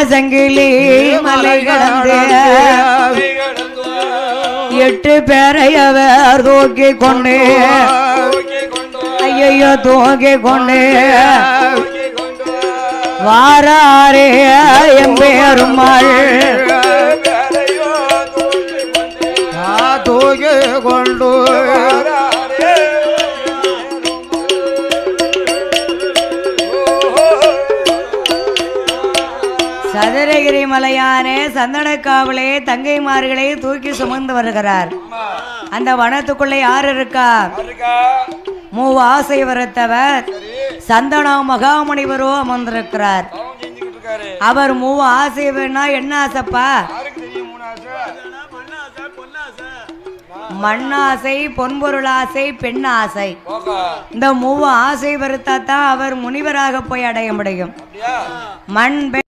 சங்கிலி மலை கடந்து எட்டு பேரை அவர் தூக்கி கொண்டு ஐயோ தூக்கி கொண்டு வாராரே எம்பெருமாள் தூக்கி கொண்டு சதுரகிரி மலையானே சந்தனக்காவலே தங்கைமார்களை தூக்கி சுமந்து வருகிறார் அந்த வனத்துக்குள்ளே யார் இருக்கா மூவ ஆசை வரத்தவர் சந்தனா மகாமுனிவரோ அமர்ந்திருக்கிறார் அவர் மூவ ஆசை வேணா என்ன ஆசைப்பா மண்ணாசை பொன்பொருள் ஆசை பெண் ஆசை இந்த மூவ ஆசை வருத்தா தான் அவர் முனிவராக போய் அடைய முடியும் மண் பெண்